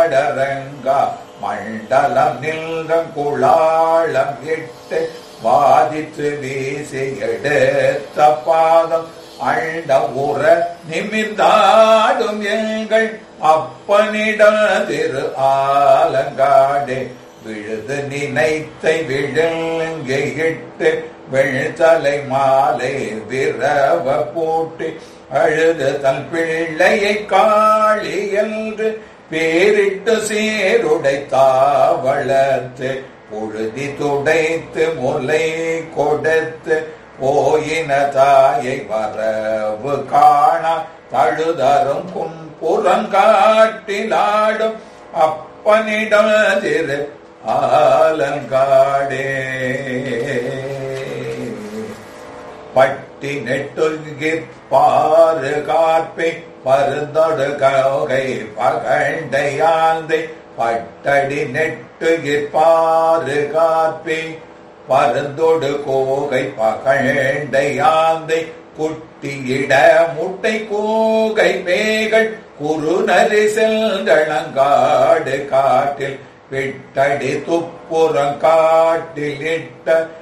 மாடரங்கா மண்டலம் நில்கம் குளாளம் இட்டு வாதித்து வீசி எடுத்த பாதம் அண்ட உற நிமிர்ந்தாடும் எங்கள் அப்பனிட திரு ஆலங்காடே விழுது நினைத்தை விழுங்கிட்டு வெழ்தலை மாலை விரவ பூட்டி அழுது தன் பிள்ளையை காளி என்று பேரிட்டு சீருடைத்தா வளர்த்து புழுதி துடைத்து முலை கொடுத்து போயின தாயை வரவு காண தழுதரும் கும்புறங்காட்டிலாடும் அப்பனிடம் திரு ஆலங்காடே பட்டி நெட்டுகிற் பாரு காப்பை பருந்தொடு கௌகை பகண்டையாந்தை பட்டடி நெட்டுகிற் பாரு காப்பை பருந்தொடு கோகை பகண்டையாந்தை குட்டியிட முட்டை கூகை மேகள் குறுநரி செல்களங்காடு காட்டில் விட்டடி துப்புறம் காட்டில் இட்ட